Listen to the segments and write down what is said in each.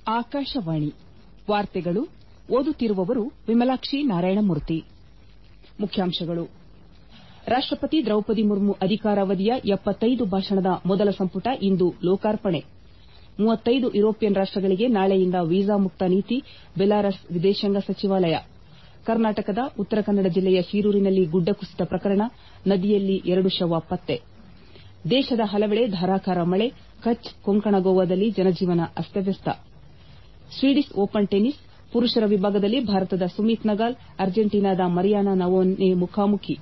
ಆಕಾಶವಾಣಿ ವಾರ್ತೆಗಳು ಓದುತ್ತಿರುವವರು ವಿಮಲಾಕ್ಷಿ ನಾರಾಯಣಮೂರ್ತಿ ಮುಖ್ಯಾಂಶಗಳು ರಾಷ್ಟಪತಿ ದ್ರೌಪದಿ ಮುರ್ಮು ಅಧಿಕಾರಾವಧಿಯ ಭಾಷಣದ ಮೊದಲ ಸಂಪುಟ ಇಂದು ಲೋಕಾರ್ಪಣೆ ಯುರೋಪಿಯನ್ ರಾಷ್ಟಗಳಿಗೆ ನಾಳೆಯಿಂದ ವೀಸಾ ಮುಕ್ತ ನೀತಿ ಬೆಲಾರಸ್ ವಿದೇಶಾಂಗ ಸಚಿವಾಲಯ ಕರ್ನಾಟಕದ ಉತ್ತರ ಕನ್ನಡ ಜಿಲ್ಲೆಯ ಶೀರೂರಿನಲ್ಲಿ ಗುಡ್ಡ ಕುಸಿತ ಪ್ರಕರಣ ನದಿಯಲ್ಲಿ ಎರಡು ಶವ ಪತ್ತೆ ದೇಶದ ಹಲವೆಡೆ ಧಾರಾಕಾರ ಮಳೆ ಕಛ್ ಕೊಂಕಣ ಗೋವಾದಲ್ಲಿ ಜನಜೀವನ ಅಸ್ತವ್ಯಸ್ತ ಸ್ವೀಡಿಷ್ ಓಪನ್ ಟೆನಿಸ್ ಪುರುಷರ ವಿಭಾಗದಲ್ಲಿ ಭಾರತದ ಸುಮಿತ್ ನಗಾಲ್ ಅರ್ಜೆಂಟೀನಾದ ಮರಿಯಾನಾ ನವೋನ್ನೆ ಮುಖಾಮುಖಿ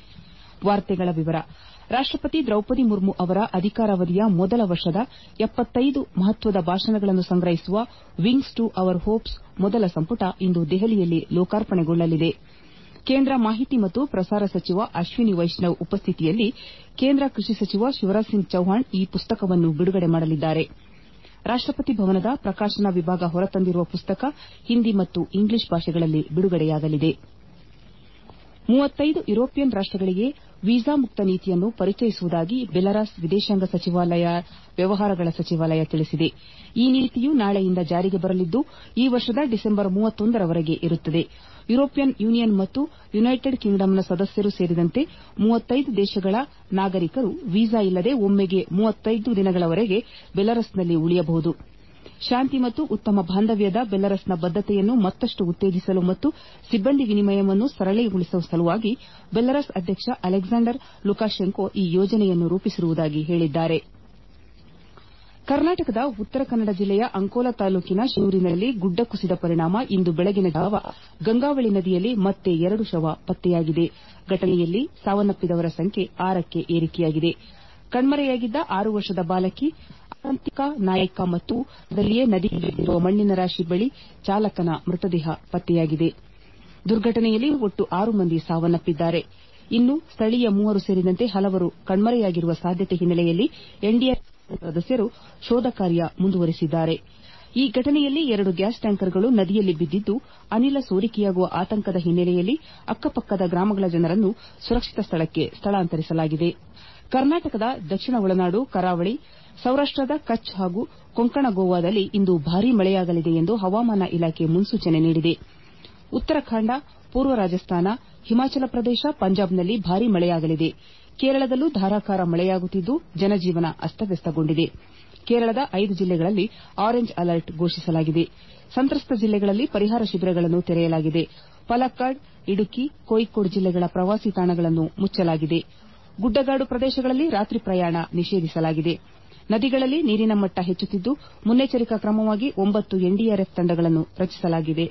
ರಾಷ್ಟಪತಿ ದ್ರೌಪದಿ ಮುರ್ಮು ಅವರ ಅಧಿಕಾರಾವಧಿಯ ಮೊದಲ ವರ್ಷದ ಮಹತ್ವದ ಭಾಷಣಗಳನ್ನು ಸಂಗ್ರಹಿಸುವ ವಿಂಗ್ಸ್ ಟು ಅವರ್ ಹೋಪ್ಸ್ ಮೊದಲ ಸಂಪುಟ ಇಂದು ದೆಹಲಿಯಲ್ಲಿ ಲೋಕಾರ್ಪಣೆಗೊಳ್ಳಲಿದೆ ಕೇಂದ್ರ ಮಾಹಿತಿ ಮತ್ತು ಪ್ರಸಾರ ಸಚಿವ ಅಶ್ವಿನಿ ವೈಷ್ಣವ್ ಉಪಸ್ಥಿತಿಯಲ್ಲಿ ಕೇಂದ್ರ ಕೃಷಿ ಸಚಿವ ಶಿವರಾಜ್ ಸಿಂಗ್ ಚೌಹಾಣ್ ಈ ಪುಸ್ತಕವನ್ನು ಬಿಡುಗಡೆ ಮಾಡಲಿದ್ದಾರೆ ರಾಷ್ಟಪತಿ ಭವನದ ಪ್ರಕಾಶನ ವಿಭಾಗ ಹೊರತಂದಿರುವ ಪುಸ್ತಕ ಹಿಂದಿ ಮತ್ತು ಇಂಗ್ಲಿಷ್ ಭಾಷೆಗಳಲ್ಲಿ ಬಿಡುಗಡೆಯಾಗಲಿದೆ ಯುರೋಪಿಯನ್ ರಾಷ್ಟಗಳಿಗೆ ವೀಸಾ ಮುಕ್ತ ನೀತಿಯನ್ನು ಪರಿಚಯಿಸುವುದಾಗಿ ಬೆಲಾರಸ್ ವಿದೇಶಾಂಗ ವ್ಯವಹಾರಗಳ ಸಚಿವಾಲಯ ತಿಳಿಸಿದೆ ಈ ನೀತಿಯು ನಾಳೆಯಿಂದ ಜಾರಿಗೆ ಬರಲಿದ್ದು ಈ ವರ್ಷದ ಡಿಸೆಂಬರ್ ರವರೆಗೆ ಇರುತ್ತದೆ ಯುರೋಪಿಯನ್ ಯೂನಿಯನ್ ಮತ್ತು ಯುನೈಟೆಡ್ ಕಿಂಗ್ಡಮ್ನ ಸದಸ್ಯರು ಸೇರಿದಂತೆ ದೇಶಗಳ ನಾಗರಿಕರು ವೀಸಾ ಇಲ್ಲದೆ ಒಮ್ಮೆಗೆ ದಿನಗಳವರೆಗೆ ಬೆಲಾರಸ್ನಲ್ಲಿ ಉಳಿಯಬಹುದು ಶಾಂತಿ ಮತ್ತು ಉತ್ತಮ ಬಾಂಧವ್ಯದ ಬೆಲಾರಸ್ನ ಬದ್ದತೆಯನ್ನು ಮತ್ತಷ್ಟು ಉತ್ತೇಜಿಸಲು ಮತ್ತು ಸಿಬ್ಬಂದಿ ವಿನಿಮಯವನ್ನು ಸರಳಗೊಳಿಸುವ ಸಲುವಾಗಿ ಬೆಲಾರಸ್ ಅಧ್ಯಕ್ಷ ಅಲೆಕ್ಸಾಂಡರ್ ಲುಕಾಶೆಂಕೊ ಈ ಯೋಜನೆಯನ್ನು ರೂಪಿಸಿರುವುದಾಗಿ ಹೇಳಿದ್ದಾರೆ ಕರ್ನಾಟಕದ ಉತ್ತರ ಕನ್ನಡ ಜಿಲ್ಲೆಯ ಅಂಕೋಲಾ ತಾಲೂಕಿನ ಶೀರೂರಿನಲ್ಲಿ ಗುಡ್ಡ ಕುಸಿದ ಪರಿಣಾಮ ಇಂದು ಬೆಳಗಿನ ಜಾವ ಗಂಗಾವಳಿ ನದಿಯಲ್ಲಿ ಮತ್ತೆ ಎರಡು ಶವ ಪತ್ತೆಯಾಗಿದೆ ಘಟನೆಯಲ್ಲಿ ಸಾವನ್ನಪ್ಪಿದವರ ಸಂಖ್ಯೆ ಆರಕ್ಕೆ ಏರಿಕೆಯಾಗಿದೆ ಕಣ್ಮರೆಯಾಗಿದ್ದ ಆರು ವರ್ಷದ ಬಾಲಕಿ ಆರಂತಿಕಾ ನಾಯಕ ಮತ್ತು ಸ್ಥಳದಲ್ಲಿಯೇ ನದಿಗೆ ಬಿದ್ದಿರುವ ಮಣ್ಣಿನ ರಾಶಿ ಬಳಿ ಚಾಲಕನ ಮೃತದೇಹ ಪತ್ತೆಯಾಗಿದೆ ದುರ್ಘಟನೆಯಲ್ಲಿ ಒಟ್ಟು ಆರು ಮಂದಿ ಸಾವನ್ನಪ್ಪಿದ್ದಾರೆ ಇನ್ನು ಸ್ಥಳೀಯ ಮೂವರು ಸೇರಿದಂತೆ ಹಲವರು ಕಣ್ಮರೆಯಾಗಿರುವ ಸಾಧ್ಯತೆ ಹಿನ್ನೆಲೆಯಲ್ಲಿ ಎನ್ಡಿಆರ್ಎಫ್ ಸದಸ್ಯರು ಶೋಧ ಕಾರ್ಯ ಮುಂದುವರೆಸಿದ್ದಾರೆ ಈ ಘಟನೆಯಲ್ಲಿ ಎರಡು ಗ್ಯಾಸ್ ಟ್ಯಾಂಕರ್ಗಳು ನದಿಯಲ್ಲಿ ಬಿದ್ದಿದ್ದು ಅನಿಲ ಸೋರಿಕೆಯಾಗುವ ಆತಂಕದ ಹಿನ್ನೆಲೆಯಲ್ಲಿ ಅಕ್ಕಪಕ್ಕದ ಗ್ರಾಮಗಳ ಜನರನ್ನು ಸುರಕ್ಷಿತ ಸ್ಥಳಕ್ಕೆ ಸ್ಥಳಾಂತರಿಸಲಾಗಿದೆ ಕರ್ನಾಟಕದ ದಕ್ಷಿಣ ಒಳನಾಡು ಕರಾವಳಿ ಸೌರಾಷ್ಟದ ಕಛ್ ಹಾಗೂ ಕೊಂಕಣ ಗೋವಾದಲ್ಲಿ ಇಂದು ಭಾರೀ ಮಳೆಯಾಗಲಿದೆ ಎಂದು ಹವಾಮಾನ ಇಲಾಖೆ ಮುನ್ಸೂಚನೆ ನೀಡಿದೆ ಉತ್ತರಾಖಂಡ ಪೂರ್ವ ರಾಜಸ್ಥಾನ ಹಿಮಾಚಲ ಪ್ರದೇಶ ಪಂಜಾಬ್ನಲ್ಲಿ ಭಾರೀ ಮಳೆಯಾಗಲಿದೆ ಕೇರಳದಲ್ಲೂ ಧಾರಾಕಾರ ಮಳೆಯಾಗುತ್ತಿದ್ದು ಜನಜೀವನ ಅಸ್ತವ್ಯಸ್ತಗೊಂಡಿದೆ ಕೇರಳದ ಐದು ಜಿಲ್ಲೆಗಳಲ್ಲಿ ಆರೆಂಜ್ ಅಲರ್ಟ್ ಘೋಷಿಸಲಾಗಿದೆ ಸಂತ್ರಸ್ತ ಜಿಲ್ಲೆಗಳಲ್ಲಿ ಪರಿಹಾರ ಶಿಬಿರಗಳನ್ನು ತೆರೆಯಲಾಗಿದೆ ಪಲಕ್ಕಾಡ್ ಇಡುಕ್ಕಿ ಕೋಯಿಕ್ಕೋಡ್ ಜಿಲ್ಲೆಗಳ ಪ್ರವಾಸಿ ತಾಣಗಳನ್ನು ಮುಚ್ಚಲಾಗಿದೆ ಗುಡ್ಡಗಾಡು ಪ್ರದೇಶಗಳಲ್ಲಿ ರಾತ್ರಿ ಪ್ರಯಾಣ ನಿಷೇಧಿಸಲಾಗಿದೆ ನದಿಗಳಲ್ಲಿ ನೀರಿನ ಮಟ್ಟ ಹೆಚ್ಚುತ್ತಿದ್ದು ಮುನ್ನೆಚ್ಚರಿಕಾ ಕ್ರಮವಾಗಿ ಒಂಬತ್ತು ಎನ್ಡಿಆರ್ಎಫ್ ತಂಡಗಳನ್ನು ರಚಿಸಲಾಗಿದೆ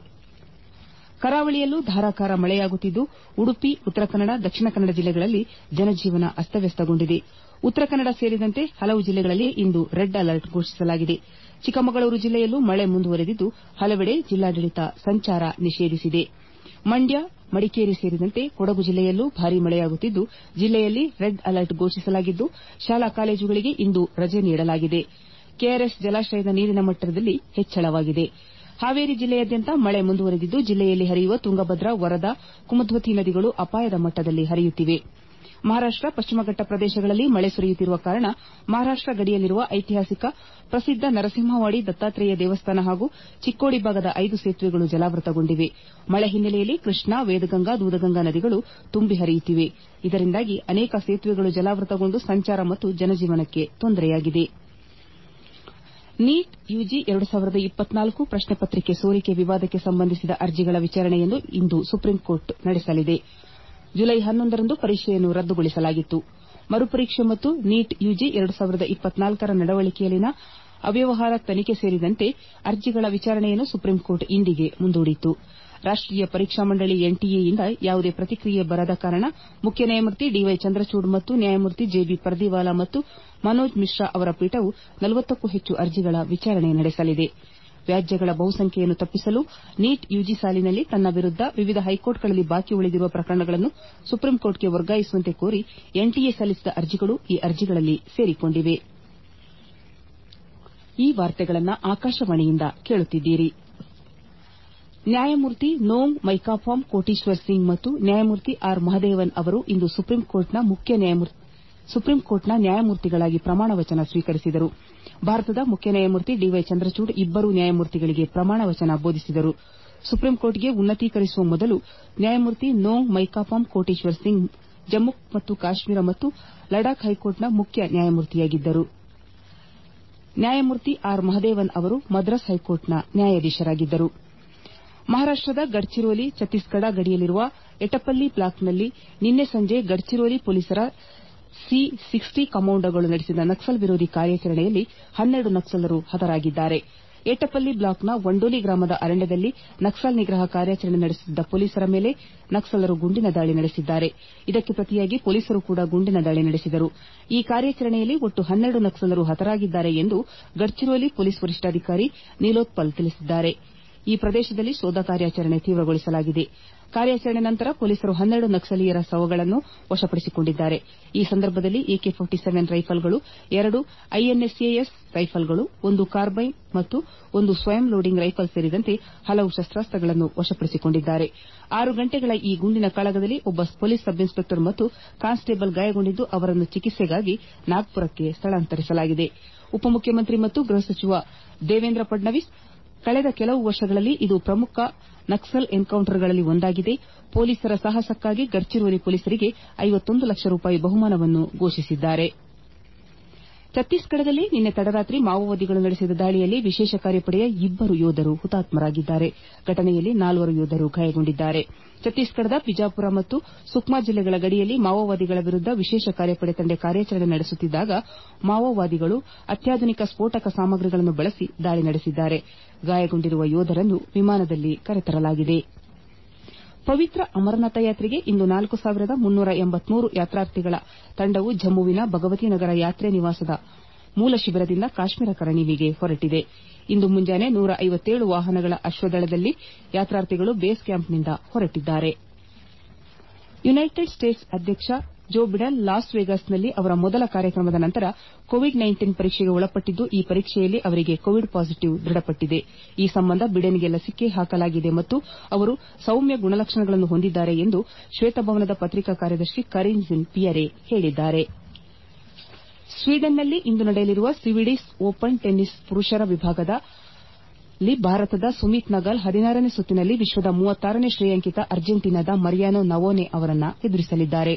ಕರಾವಳಿಯಲ್ಲೂ ಧಾರಾಕಾರ ಮಳೆಯಾಗುತ್ತಿದ್ದು ಉಡುಪಿ ಉತ್ತರ ಕನ್ನಡ ದಕ್ಷಿಣ ಕನ್ನಡ ಜಿಲ್ಲೆಗಳಲ್ಲಿ ಜನಜೀವನ ಅಸ್ತವ್ಯಸ್ತಗೊಂಡಿದೆ ಉತ್ತರ ಕನ್ನಡ ಸೇರಿದಂತೆ ಹಲವು ಜಿಲ್ಲೆಗಳಲ್ಲಿ ಇಂದು ರೆಡ್ ಅಲರ್ಟ್ ಘೋಷಿಸಲಾಗಿದೆ ಚಿಕ್ಕಮಗಳೂರು ಜಿಲ್ಲೆಯಲ್ಲೂ ಮಳೆ ಮುಂದುವರೆದಿದ್ದು ಹಲವೆಡೆ ಜಿಲ್ಲಾಡಳಿತ ಸಂಚಾರ ನಿಷೇಧಿಸಿದೆ ಮಂಡ್ಯ ಮಡಿಕೇರಿ ಸೇರಿದಂತೆ ಕೊಡಗು ಜಿಲ್ಲೆಯಲ್ಲೂ ಭಾರೀ ಮಳೆಯಾಗುತ್ತಿದ್ದು ಜಿಲ್ಲೆಯಲ್ಲಿ ರೆಡ್ ಅಲರ್ಟ್ ಘೋಷಿಸಲಾಗಿದ್ದು ಶಾಲಾ ಕಾಲೇಜುಗಳಿಗೆ ಇಂದು ರಜೆ ನೀಡಲಾಗಿದೆ ಕೆಆರ್ಎಸ್ ಜಲಾಶಯದ ನೀರಿನ ಮಟ್ಟದಲ್ಲಿ ಹೆಚ್ಚಳವಾಗಿದೆ ಹಾವೇರಿ ಜಿಲ್ಲೆಯಾದ್ಯಂತ ಮಳೆ ಮುಂದುವರೆದಿದ್ದು ಜಿಲ್ಲೆಯಲ್ಲಿ ಹರಿಯುವ ತುಂಗಭದ್ರಾ ವರದಾ ಕುಮದ್ವತಿ ನದಿಗಳು ಅಪಾಯದ ಮಟ್ಟದಲ್ಲಿ ಹರಿಯುತ್ತಿವೆ ಮಹಾರಾಷ್ಟ ಪಶ್ಚಿಮಘಟ್ಟ ಪ್ರದೇಶಗಳಲ್ಲಿ ಮಳೆ ಸುರಿಯುತ್ತಿರುವ ಕಾರಣ ಮಹಾರಾಷ್ಟ ಗಡಿಯಲ್ಲಿರುವ ಐತಿಹಾಸಿಕ ಪ್ರಸಿದ್ದ ನರಸಿಂಹವಾಡಿ ದತ್ತಾತ್ರೇಯ ದೇವಸ್ಥಾನ ಹಾಗೂ ಚಿಕ್ಕೋಡಿ ಭಾಗದ ಐದು ಸೇತುವೆಗಳು ಜಲಾವೃತಗೊಂಡಿವೆ ಮಳೆ ಹಿನ್ನೆಲೆಯಲ್ಲಿ ಕೃಷ್ಣಾ ವೇದಗಂಗಾ ದೂದಗಂಗಾ ನದಿಗಳು ತುಂಬಿ ಹರಿಯುತ್ತಿವೆ ಇದರಿಂದಾಗಿ ಅನೇಕ ಸೇತುವೆಗಳು ಜಲಾವೃತಗೊಂಡು ಸಂಚಾರ ಮತ್ತು ಜನಜೀವನಕ್ಕೆ ತೊಂದರೆಯಾಗಿದೆ ನೀಟ್ ಯುಜಿ ಪ್ರಶ್ನೆ ಪತ್ರಿಕೆ ಸೋರಿಕೆ ವಿವಾದಕ್ಕೆ ಸಂಬಂಧಿಸಿದ ಅರ್ಜಿಗಳ ವಿಚಾರಣೆಯನ್ನು ಇಂದು ಸುಪ್ರೀಂಕೋರ್ಟ್ ನಡೆಸಲಿದೆ ಜುಲೈ ಹನ್ನೊಂದರಂದು ಪರೀಕ್ಷೆಯನ್ನು ರದ್ದುಗೊಳಿಸಲಾಗಿತ್ತು ಮರುಪರೀಕ್ಷೆ ಮತ್ತು ನೀಟ್ ಯುಜಿ ರ ನಡವಳಿಕೆಯಲ್ಲಿನ ಅವ್ಯವಹಾರ ತನಿಖೆ ಸೇರಿದಂತೆ ಅರ್ಜಿಗಳ ವಿಚಾರಣೆಯನ್ನು ಸುಪ್ರೀಂಕೋರ್ಟ್ ಇಂದಿಗೆ ಮುಂದೂಡಿತ್ತು ರಾಷ್ಟೀಯ ಪರೀಕ್ಷಾ ಮಂಡಳಿ ಎನ್ಟಿಎಯಿಂದ ಯಾವುದೇ ಪ್ರತಿಕ್ರಿಯೆ ಬರದ ಕಾರಣ ಮುಖ್ಯ ನ್ಯಾಯಮೂರ್ತಿ ಡಿವೈ ಚಂದ್ರಚೂಡ್ ಮತ್ತು ನ್ಯಾಯಮೂರ್ತಿ ಜೆಬಿ ಪರ್ದಿವಾಲಾ ಮತ್ತು ಮನೋಜ್ ಮಿಶ್ರಾ ಅವರ ಪೀಠವು ನಲವತ್ತಕ್ಕೂ ಹೆಚ್ಚು ಅರ್ಜಿಗಳ ವಿಚಾರಣೆ ನಡೆಸಲಿದೆ ವ್ಯಾಜ್ಯಗಳ ಬಹುಸಂಖ್ಯೆಯನ್ನು ತಪ್ಪಿಸಲು ನೀಟ್ ಯುಜಿ ಸಾಲಿನಲ್ಲಿ ತನ್ನ ವಿರುದ್ದ ವಿವಿಧ ಹೈಕೋರ್ಟ್ಗಳಲ್ಲಿ ಬಾಕಿ ಉಳಿದಿರುವ ಪ್ರಕರಣಗಳನ್ನು ಸುಪ್ರೀಂಕೋರ್ಟ್ಗೆ ವರ್ಗಾಯಿಸುವಂತೆ ಕೋರಿ ಎನ್ಟಿಎ ಸಲ್ಲಿಸಿದ ಅರ್ಜಿಗಳು ಈ ಅರ್ಜಿಗಳಲ್ಲಿ ಸೇರಿಕೊಂಡಿವೆ ನ್ಯಾಯಮೂರ್ತಿ ನೋಂಗ್ ಮೈಕಾಪಾಮ್ ಕೋಟೀಶ್ವರ್ ಸಿಂಗ್ ಮತ್ತು ನ್ಯಾಯಮೂರ್ತಿ ಆರ್ ಮಹದೇವನ್ ಅವರು ಇಂದು ಸುಪ್ರೀಂಕೋರ್ಟ್ನ ಮುಖ್ಯ ಸುಪ್ರೀಂಕೋರ್ಟ್ನ ನ್ಯಾಯಮೂರ್ತಿಗಳಾಗಿ ಪ್ರಮಾಣ ವಚನ ಸ್ವೀಕರಿಸಿದರು ಭಾರತದ ಮುಖ್ಯ ನ್ಯಾಯಮೂರ್ತಿ ಡಿವೈ ಚಂದ್ರಚೂಡ್ ಇಬ್ಬರು ನ್ಯಾಯಮೂರ್ತಿಗಳಿಗೆ ಪ್ರಮಾಣ ವಚನ ಬೋಧಿಸಿದರು ಸುಪ್ರೀಂಕೋರ್ಟ್ಗೆ ಉನ್ನತೀಕರಿಸುವ ಮೊದಲು ನ್ಯಾಯಮೂರ್ತಿ ನೋಂಗ್ ಮೈಕಾಪಾಮ್ ಕೋಟೇಶ್ವರ್ ಸಿಂಗ್ ಜಮ್ಮು ಮತ್ತು ಕಾಶ್ಮೀರ ಮತ್ತು ಲಡಾಖ್ ಹೈಕೋರ್ಟ್ನ ಮುಖ್ಯ ನ್ಯಾಯಮೂರ್ತಿಯಾಗಿದ್ದರು ನ್ಯಾಯಮೂರ್ತಿ ಆರ್ ಮಹದೇವನ್ ಅವರು ಮದ್ರಾಸ್ ಹೈಕೋರ್ಟ್ನ ನ್ಯಾಯಾಧೀಶರಾಗಿದ್ದರು ಮಹಾರಾಷ್ಟದ ಗಡ್ಚಿರೋಲಿ ಛತ್ತೀಸ್ಗಢ ಗಡಿಯಲ್ಲಿರುವ ಎಟಪಲ್ಲಿ ಬ್ಲಾಕ್ನಲ್ಲಿ ನಿನ್ನೆ ಸಂಜೆ ಗಡ್ಚಿರೋಲಿ ಪೊಲೀಸರ ಸಿ ಸಿಕ್ಸ್ಟಿ ಕಮಾಂಡೋಗಳು ನಡೆಸಿದ ನಕ್ಸಲ್ ವಿರೋಧಿ ಕಾರ್ಯಾಚರಣೆಯಲ್ಲಿ ಹನ್ನೆರಡು ನಕ್ಸಲರು ಹತರಾಗಿದ್ದಾರೆ ಏಟಪಲ್ಲಿ ಬ್ಲಾಕ್ನ ವಂಡೋಲಿ ಗ್ರಾಮದ ಅರಣ್ಯದಲ್ಲಿ ನಕ್ಸಲ್ ನಿಗ್ರಹ ಕಾರ್ಯಾಚರಣೆ ನಡೆಸುತ್ತಿದ್ದ ಪೊಲೀಸರ ಮೇಲೆ ನಕ್ಸಲರು ಗುಂಡಿನ ದಾಳಿ ನಡೆಸಿದ್ದಾರೆ ಇದಕ್ಕೆ ಪ್ರತಿಯಾಗಿ ಪೊಲೀಸರು ಕೂಡ ಗುಂಡಿನ ದಾಳಿ ನಡೆಸಿದರು ಈ ಕಾರ್ಯಾಚರಣೆಯಲ್ಲಿ ಒಟ್ಟು ಹನ್ನೆರಡು ನಕ್ಸಲರು ಹತರಾಗಿದ್ದಾರೆ ಎಂದು ಗಡ್ಚಿರೋಲಿ ಪೊಲೀಸ್ ವರಿಷ್ಠಾಧಿಕಾರಿ ನೀಲೋತ್ಪಲ್ ತಿಳಿಸಿದ್ದಾರೆ ಈ ಪ್ರದೇಶದಲ್ಲಿ ಶೋಧ ಕಾರ್ಯಾಚರಣೆ ತೀವ್ರಗೊಳಿಸಲಾಗಿದೆ ಕಾರ್ಯಾಚರಣೆ ನಂತರ ಪೊಲೀಸರು ಹನ್ನೆರಡು ನಕ್ಸಲೀಯರ ಶವಗಳನ್ನು ವಶಪಡಿಸಿಕೊಂಡಿದ್ದಾರೆ ಈ ಸಂದರ್ಭದಲ್ಲಿ ಎಕೆ ರೈಫಲ್ಗಳು ಎರಡು ಐಎನ್ಎಸ್ಎಎಸ್ ರೈಫಲ್ಗಳು ಒಂದು ಕಾರ್ಬೈನ್ ಮತ್ತು ಒಂದು ಸ್ವಯಂ ಲೋಡಿಂಗ್ ರೈಫಲ್ ಸೇರಿದಂತೆ ಹಲವು ಶಸ್ತಾಸ್ತ್ರಗಳನ್ನು ವಶಪಡಿಸಿಕೊಂಡಿದ್ದಾರೆ ಆರು ಗಂಟೆಗಳ ಈ ಗುಂಡಿನ ಕಾಳಗದಲ್ಲಿ ಒಬ್ಬ ಪೊಲೀಸ್ ಸಬ್ ಇನ್ಸ್ಪೆಕ್ಟರ್ ಮತ್ತು ಕಾನ್ಸ್ಟೇಬಲ್ ಗಾಯಗೊಂಡಿದ್ದು ಅವರನ್ನು ಚಿಕಿತ್ಸೆಗಾಗಿ ನಾಗ್ಪುರಕ್ಕೆ ಸ್ಥಳಾಂತರಿಸಲಾಗಿದೆ ಉಪಮುಖ್ಯಮಂತ್ರಿ ಮತ್ತು ಗೃಹ ಸಚಿವ ದೇವೇಂದ್ರ ಫಡ್ನವೀಸ್ ಕಳೆದ ಕೆಲವು ವರ್ಷಗಳಲ್ಲಿ ಇದು ಪ್ರಮುಖ ನಕ್ಸಲ್ ಎನ್ಕೌಂಟರ್ಗಳಲ್ಲಿ ಒಂದಾಗಿದೆ ಪೊಲೀಸರ ಸಾಹಸಕ್ಕಾಗಿ ಗಡ್ಚಿರೋಲಿ ಪೊಲೀಸರಿಗೆ ಲಕ್ಷ ರೂಪಾಯಿ ಬಹುಮಾನವನ್ನು ಘೋಷಿಸಿದ್ದಾರೆ ಛತ್ತೀಸ್ಗಢದಲ್ಲಿ ನಿನ್ನೆ ತಡರಾತ್ರಿ ಮಾವೋವಾದಿಗಳು ನಡೆಸಿದ ದಾಳಿಯಲ್ಲಿ ವಿಶೇಷ ಕಾರ್ಯಪಡೆಯ ಇಬ್ಬರು ಯೋಧರು ಹುತಾತ್ಮರಾಗಿದ್ದಾರೆ ಘಟನೆಯಲ್ಲಿ ನಾಲ್ವರು ಯೋಧರು ಗಾಯಗೊಂಡಿದ್ದಾರೆ ಛತ್ತೀಸ್ಗಢದ ಬಿಜಾಪುರ ಮತ್ತು ಸುಕ್ಮಾ ಜಿಲ್ಲೆಗಳ ಗಡಿಯಲ್ಲಿ ಮಾವೋವಾದಿಗಳ ವಿರುದ್ದ ವಿಶೇಷ ಕಾರ್ಯಪಡೆ ತಂಡ ಕಾರ್ಯಾಚರಣೆ ನಡೆಸುತ್ತಿದ್ದಾಗ ಮಾವೋವಾದಿಗಳು ಅತ್ಯಾಧುನಿಕ ಸ್ಫೋಟಕ ಸಾಮಗ್ರಿಗಳನ್ನು ಬಳಸಿ ದಾಳಿ ನಡೆಸಿದ್ದಾರೆ ಗಾಯಗೊಂಡಿರುವ ಯೋಧರನ್ನು ವಿಮಾನದಲ್ಲಿ ಕರೆತರಲಾಗಿದೆ ಪವಿತ್ರ ಅಮರನಾಥ ಯಾತ್ರೆಗೆ ಇಂದು ನಾಲ್ಕು ಸಾವಿರದ ಮುನ್ನೂರ ಎಂಬತ್ಮೂರು ಯಾತ್ರಾರ್ಥಿಗಳ ತಂಡವು ಜಮ್ಮುವಿನ ಭಗವತಿ ನಗರ ಯಾತ್ರೆ ನಿವಾಸದ ಮೂಲ ಶಿಬಿರದಿಂದ ಕಾಶ್ಮೀರ ಕಣಿವೆಗೆ ಹೊರಟಿದೆ ಇಂದು ಮುಂಜಾನೆ ನೂರ ಐವತ್ತೇಳು ವಾಹನಗಳ ಅಶ್ವದಳದಲ್ಲಿ ಯಾತ್ರಾರ್ಥಿಗಳು ಬೇಸ್ ಕ್ಯಾಂಪ್ನಿಂದ ಹೊರಟಿದ್ದಾರೆ ಯುನೈಟೆಡ್ ಸ್ಟೇಟ್ಸ್ ಅಧ್ಯಕ್ಷ ಜೋ ಬಿಡನ್ ಲಾಸ್ ವೇಗಾಸ್ನಲ್ಲಿ ಅವರ ಮೊದಲ ಕಾರ್ಯಕ್ರಮದ ನಂತರ ಕೋವಿಡ್ ಪರೀಕ್ಷೆಗೆ ಒಳಪಟ್ಟಿದ್ದು ಈ ಪರೀಕ್ಷೆಯಲ್ಲಿ ಅವರಿಗೆ ಕೋವಿಡ್ ಪಾಸಿಟಿವ್ ದೃಢಪಟ್ಟಿದೆ ಈ ಸಂಬಂಧ ಬಿಡೆನ್ಗೆ ಲಸಿಕೆ ಹಾಕಲಾಗಿದೆ ಮತ್ತು ಅವರು ಸೌಮ್ಯ ಗುಣಲಕ್ಷಣಗಳನ್ನು ಹೊಂದಿದ್ದಾರೆ ಎಂದು ಶ್ವೇತಭವನದ ಪತ್ರಿಕಾ ಕಾರ್ಯದರ್ಶಿ ಕರೀನ್ ಜಿನ್ ಪಿಯರೆ ಹೇಳಿದ್ದಾರೆ ಸ್ವೀಡನ್ನಲ್ಲಿ ಇಂದು ನಡೆಯಲಿರುವ ಸ್ವಿಡಿಷ್ ಓಪನ್ ಟೆನ್ನಿಸ್ ಪುರುಷರ ವಿಭಾಗದಲ್ಲಿ ಭಾರತದ ಸುಮಿತ್ ನಗಾಲ್ ಹದಿನಾರನೇ ಸುತ್ತಿನಲ್ಲಿ ವಿಶ್ವದ ಮೂವತ್ತಾರನೇ ಶ್ರೇಯಾಂಕಿತ ಅರ್ಜೆಂಟೀನಾದ ಮರಿಯಾನೋ ನವೋನೆ ಅವರನ್ನು ಎದುರಿಸಲಿದ್ದಾರೆ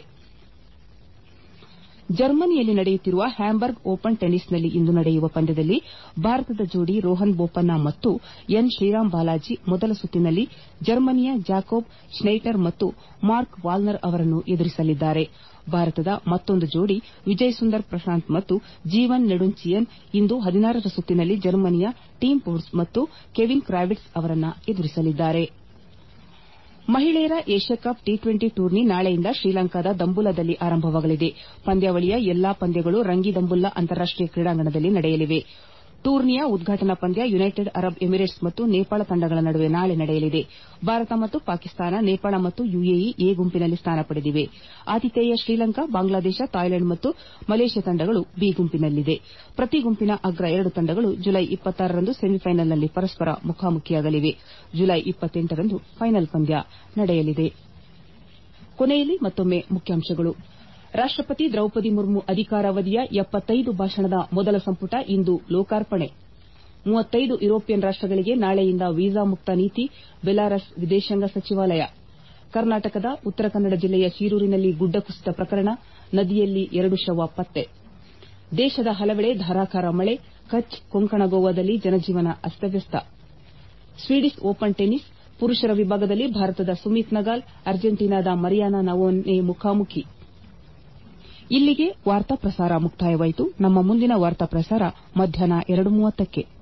ಜರ್ಮನಿಯಲ್ಲಿ ನಡೆಯುತ್ತಿರುವ ಹ್ಯಾಂಬರ್ಗ್ ಓಪನ್ ಟೆನ್ನಿಸ್ನಲ್ಲಿ ಇಂದು ನಡೆಯುವ ಪಂದ್ಯದಲ್ಲಿ ಭಾರತದ ಜೋಡಿ ರೋಹನ್ ಬೋಪಣ್ಣ ಮತ್ತು ಎನ್ ಶ್ರೀರಾಮ್ ಬಾಲಾಜಿ ಮೊದಲ ಸುತ್ತಿನಲ್ಲಿ ಜರ್ಮನಿಯ ಜಾಕೋಬ್ ಶ್ನೈಡರ್ ಮತ್ತು ಮಾರ್ಕ್ ವಾಲ್ನರ್ ಅವರನ್ನು ಎದುರಿಸಲಿದ್ದಾರೆ ಭಾರತದ ಮತ್ತೊಂದು ಜೋಡಿ ವಿಜಯ್ ಸುಂದರ್ ಪ್ರಶಾಂತ್ ಮತ್ತು ಜೀವನ್ ನೆಡುಂಚಿಯನ್ ಇಂದು ಹದಿನಾರರ ಸುತ್ತಿನಲ್ಲಿ ಜರ್ಮನಿಯ ಟಿಮ್ ವೂಡ್ಸ್ ಮತ್ತು ಕೆವಿನ್ ಕ್ರಾವಿಟ್ಸ್ ಅವರನ್ನು ಎದುರಿಸಲಿದ್ದಾರೆ ಮಹಿಳೆಯರ Asia cup T twenty tourney ನಾಳೆಯಿಂದ ಶ್ರೀಲಂಕಾದ ದಂಬುಲಾದಲ್ಲಿ ಆರಂಭವಾಗಲಿದೆ ಪಂದ್ಯಾವಳಿಯ ಎಲ್ಲಾ ಪಂದ್ಯಗಳು ರಂಗಿದಂಬುಲ್ಲಾ ಅಂತಾರಾಷ್ಟೀಯ ಕ್ರೀಡಾಂಗಣದಲ್ಲಿ ನಡೆಯಲಿವೆ ಟೂರ್ನಿಯ ಉದ್ಘಾಟನಾ ಪಂದ್ಯ ಯುನೈಟೆಡ್ ಅರಬ್ ಎಮಿರೇಟ್ಸ್ ಮತ್ತು ನೇಪಾಳ ತಂಡಗಳ ನಡುವೆ ನಾಳೆ ನಡೆಯಲಿದೆ ಭಾರತ ಮತ್ತು ಪಾಕಿಸ್ತಾನ ನೇಪಾಳ ಮತ್ತು ಯುಎಇ ಎ ಗುಂಪಿನಲ್ಲಿ ಸ್ಥಾನ ಪಡೆದಿವೆ ಆತಿಥೇಯ ಶ್ರೀಲಂಕಾ ಬಾಂಗ್ಲಾದೇಶ ಥಾಯ್ಲೆಂಡ್ ಮತ್ತು ಮಲೇಷ್ಯಾ ತಂಡಗಳು ಬಿ ಗುಂಪಿನಲ್ಲಿವೆ ಪ್ರತಿ ಗುಂಪಿನ ಅಗ್ರ ಎರಡು ತಂಡಗಳು ಜುಲೈ ರಂದು ಸೆಮಿಫೈನಲ್ನಲ್ಲಿ ಪರಸ್ಪರ ಮುಖಾಮುಖಿಯಾಗಲಿವೆ ಜುಲೈ ರಂದು ಫೈನಲ್ ಪಂದ್ಯ ನಡೆಯಲಿದೆ ಕೊನೆಯಲ್ಲಿ ಮತ್ತೊಮ್ಮೆ ಮುಖ್ಯಾಂಶಗಳು ರಾಷ್ಟಪತಿ ದ್ರೌಪದಿ ಮುರ್ಮು ಅಧಿಕಾರಾವಧಿಯ ಭಾಷಣದ ಮೊದಲ ಸಂಪುಟ ಇಂದು ಲೋಕಾರ್ಪಣೆ ಮೂವತ್ತೈದು ಯುರೋಪಿಯನ್ ರಾಷ್ಟಗಳಿಗೆ ನಾಳೆಯಿಂದ ವೀಸಾ ಮುಕ್ತ ನೀತಿ ಬೆಲಾರಸ್ ವಿದೇಶಾಂಗ ಸಚಿವಾಲಯ ಕರ್ನಾಟಕದ ಉತ್ತರ ಕನ್ನಡ ಜಿಲ್ಲೆಯ ಶೀರೂರಿನಲ್ಲಿ ಗುಡ್ಡ ಕುಸಿತ ಪ್ರಕರಣ ನದಿಯಲ್ಲಿ ಎರಡು ಶವ ಪತ್ತೆ ದೇಶದ ಹಲವೆಡೆ ಧಾರಾಕಾರ ಮಳೆ ಕಚ್ ಕೊಂಕಣ ಗೋವಾದಲ್ಲಿ ಜನಜೀವನ ಅಸ್ತವ್ಯಸ್ತ ಸ್ವೀಡಿಷ್ ಓಪನ್ ಟೆನ್ನಿಸ್ ಪುರುಷರ ವಿಭಾಗದಲ್ಲಿ ಭಾರತದ ಸುಮಿತ್ ನಗಾಲ್ ಅರ್ಜೆಂಟೀನಾದ ಮರಿಯಾನಾ ನವೋನೆ ಮುಖಾಮುಖಿ ಇಲ್ಲಿಗೆ ವಾರ್ತಾ ಪ್ರಸಾರ ಮುಕ್ತಾಯವಾಯಿತು ನಮ್ಮ ಮುಂದಿನ ವಾರ್ತಾ ಪ್ರಸಾರ ಮಧ್ಯಾಹ್ನ ಎರಡು ಮೂವತ್ತಕ್ಕೆ